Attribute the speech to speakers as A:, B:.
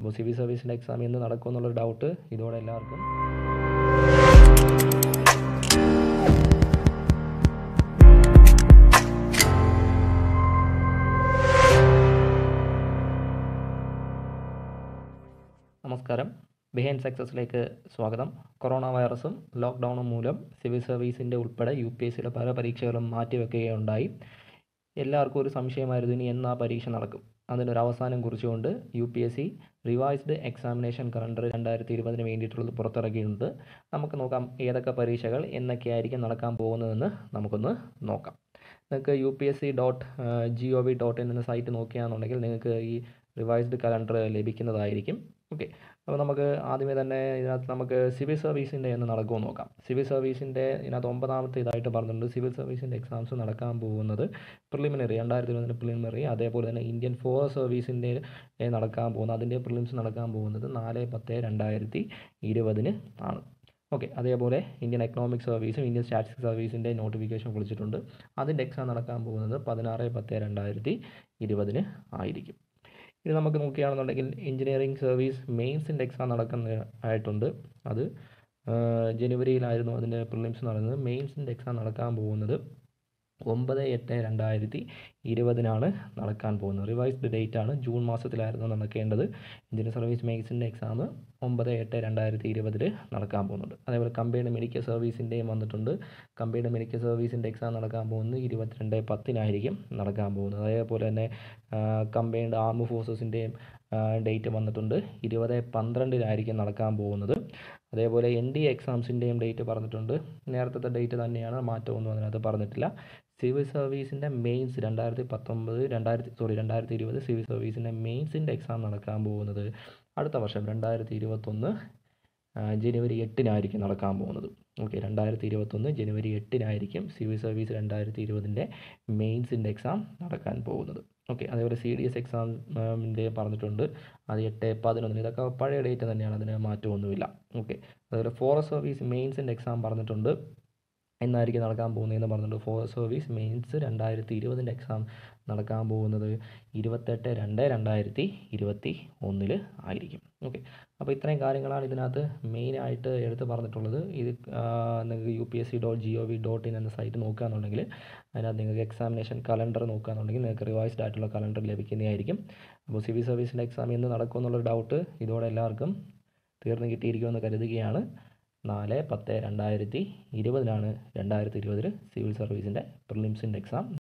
A: അപ്പോൾ സിവിൽ സർവീസിൻ്റെ എക്സാം എന്ന് നടക്കുമെന്നുള്ളൊരു ഡൗട്ട് ഇതോടെ എല്ലാവർക്കും നമസ്കാരം ബിഹൈൻഡ് സക്സസിലേക്ക് സ്വാഗതം കൊറോണ വൈറസും ലോക്ക്ഡൗണും മൂലം സിവിൽ സർവീസിൻ്റെ ഉൾപ്പെടെ യു പി എസ് സിയുടെ പല പരീക്ഷകളും മാറ്റിവെക്കുകയുണ്ടായി എല്ലാവർക്കും ഒരു സംശയമായിരുന്നു ഇനി എന്നാ പരീക്ഷ നടക്കും അതിനൊരു അവസാനം കുറിച്ചുകൊണ്ട് U P S C revised examination calendar രണ്ടായിരത്തി ഇരുപതിന് വേണ്ടിയിട്ടുള്ളത് പുറത്തിറക്കിയിട്ടുണ്ട് നമുക്ക് നോക്കാം ഏതൊക്കെ പരീക്ഷകൾ എന്നൊക്കെയായിരിക്കും നടക്കാൻ പോകുന്നതെന്ന് നമുക്കൊന്ന് നോക്കാം നിങ്ങൾക്ക് U P S C dot G O V dot in എന്ന സൈറ്റ് നോക്കുകയാണെന്നുണ്ടെങ്കിൽ നിങ്ങൾക്ക് ഈ റിവൈസ്ഡ് കലണ്ടർ ലഭിക്കുന്നതായിരിക്കും ഓക്കെ അപ്പോൾ നമുക്ക് ആദ്യമേ തന്നെ ഇതിനകത്ത് നമുക്ക് സിവിൽ സർവീസിൻ്റെ എന്ന് നടക്കുമെന്ന് നോക്കാം സിവിൽ സർവീസിൻ്റെ ഇതിനകത്ത് ഒമ്പതാമത്തെ ഇതായിട്ട് പറഞ്ഞിട്ടുണ്ട് സിവിൽ സർവീസിൻ്റെ എക്സാംസ് നടക്കാൻ പോകുന്നത് പ്രിലിമിനറി രണ്ടായിരത്തി ഇരുപതിൻ്റെ പ്രിലിമിനറി അതേപോലെ തന്നെ ഇന്ത്യൻ ഫോറസ്റ്റ് സർവീസിൻ്റെ നടക്കാൻ പോകുന്നത് അതിൻ്റെ പ്രിലിംസ് നടക്കാൻ പോകുന്നത് നാല് പത്ത് രണ്ടായിരത്തി ഇരുപതിന് ആണ് ഓക്കെ അതേപോലെ ഇന്ത്യൻ എക്കണോമിക് സർവീസും ഇന്ത്യൻ സ്റ്റാറ്റിസ്റ്റിക്സ് സർവീസിൻ്റെ നോട്ടിഫിക്കേഷൻ വിളിച്ചിട്ടുണ്ട് അതിൻ്റെ എക്സാം നടക്കാൻ പോകുന്നത് പതിനാറ് പത്ത് രണ്ടായിരത്തി ഇരുപതിന് ആയിരിക്കും ഇനി നമുക്ക് നോക്കുകയാണെന്നുണ്ടെങ്കിൽ എഞ്ചിനീയറിംഗ് സർവീസ് മെയിൻസിൻ്റെ എക്സാം നടക്കുന്ന ആയിട്ടുണ്ട് അത് ജനുവരിയിലായിരുന്നു അതിൻ്റെ പ്രിലിംസ് നടന്നത് മെയിൻസിൻ്റെ എക്സാം നടക്കാൻ പോകുന്നത് ഒമ്പത് എട്ട് രണ്ടായിരത്തി ഇരുപതിനാണ് നടക്കാൻ പോകുന്നത് റിവൈസ്ഡ് ഡേറ്റ് ആണ് ജൂൺ മാസത്തിലായിരുന്നു നടക്കേണ്ടത് എഞ്ചിനീയർ സർവീസ് മെയിൻസിൻ്റെ എക്സാം ഒമ്പത് എട്ട് രണ്ടായിരത്തി ഇരുപതിൽ നടക്കാൻ പോകുന്നുണ്ട് അതേപോലെ കമ്പൈൻഡ് മെഡിക്കൽ സർവീസിൻ്റെയും വന്നിട്ടുണ്ട് കമ്പൈൻഡ് മെഡിക്കൽ സർവീസിൻ്റെ എക്സാം നടക്കാൻ പോകുന്നത് ഇരുപത്തിരണ്ട് പത്തിനായിരിക്കും നടക്കാൻ പോകുന്നത് അതേപോലെ തന്നെ കമ്പൈൻഡ് ആർമ് ഫോഴ്സസിൻ്റെയും ഡേറ്റ് വന്നിട്ടുണ്ട് ഇരുപത് പന്ത്രണ്ടിനായിരിക്കും നടക്കാൻ പോകുന്നത് അതേപോലെ എൻ ഡി എക്സാംസിൻ്റെയും ഡേറ്റ് പറഞ്ഞിട്ടുണ്ട് നേരത്തെ ഡേറ്റ് തന്നെയാണ് മാറ്റമൊന്നും അതിനകത്ത് പറഞ്ഞിട്ടില്ല സിവിൽ സർവീസിൻ്റെ മെയിൻസ് രണ്ടായിരത്തി പത്തൊമ്പത് രണ്ടായിരത്തി സോറി രണ്ടായിരത്തി ഇരുപത് സിവിൽ സർവീസിൻ്റെ മെയിൻസിൻ്റെ എക്സാം നടക്കാൻ പോകുന്നത് അടുത്ത വർഷം രണ്ടായിരത്തി ഇരുപത്തൊന്ന് ജനുവരി എട്ടിനായിരിക്കും നടക്കാൻ പോകുന്നത് ഓക്കെ രണ്ടായിരത്തി ഇരുപത്തൊന്ന് ജനുവരി എട്ടിനായിരിക്കും സിവിൽ സർവീസ് രണ്ടായിരത്തി ഇരുപതിൻ്റെ മെയിൻസിൻ്റെ എക്സാം നടക്കാൻ പോകുന്നത് ഓക്കെ അതേപോലെ സി ഡി എസ് എക്സാമിൻ്റെ പറഞ്ഞിട്ടുണ്ട് അത് എട്ട് പതിനൊന്നിന് ഇതൊക്കെ പഴയ ഡേറ്റ് തന്നെയാണ് അതിന് മാറ്റമൊന്നുമില്ല ഓക്കെ അതേപോലെ ഫോറസ്റ്റ് സർവീസ് മെയിൻസിൻ്റെ എക്സാം പറഞ്ഞിട്ടുണ്ട് എന്നായിരിക്കും നടക്കാൻ പോകുന്നതെന്ന് പറഞ്ഞിട്ടുണ്ട് ഫോറസ്റ്റ് സർവീസ് മെയിൻസ് രണ്ടായിരത്തി ഇരുപതിൻ്റെ എക്സാം നടക്കാൻ പോകുന്നത് ഇരുപത്തെട്ട് രണ്ട് രണ്ടായിരത്തി ഇരുപത്തി ഒന്നിൽ ആയിരിക്കും ഓക്കെ അപ്പോൾ ഇത്രയും കാര്യങ്ങളാണ് ഇതിനകത്ത് മെയിനായിട്ട് എടുത്ത് പറഞ്ഞിട്ടുള്ളത് ഇത് നിങ്ങൾക്ക് U P S C dot G O V dot in എന്ന സൈറ്റ് നോക്കുകയാണെന്നുണ്ടെങ്കിൽ അതിനകത്ത് നിങ്ങൾക്ക് എക്സാമിനേഷൻ കലണ്ടർ നോക്കുകയാണെന്നുണ്ടെങ്കിൽ നിങ്ങൾക്ക് റിവൈസ്ഡ് ആയിട്ടുള്ള കലണ്ടർ ലഭിക്കുന്നതായിരിക്കും അപ്പോൾ സിവിൽ സർവീസിൻ്റെ എക്സാം എന്ന് നടക്കുമെന്നുള്ളൊരു ഡൗട്ട് ഇതോടെ എല്ലാവർക്കും തീർന്നു കിട്ടിയിരിക്കുമെന്ന് കരുതുകയാണ് നാല് പത്ത് രണ്ടായിരത്തി ഇരുപതിനാണ് രണ്ടായിരത്തി ഇരുപതിൽ സിവിൽ സർവീസിൻ്റെ പ്രിലിംസിൻ്റെ എക്സാം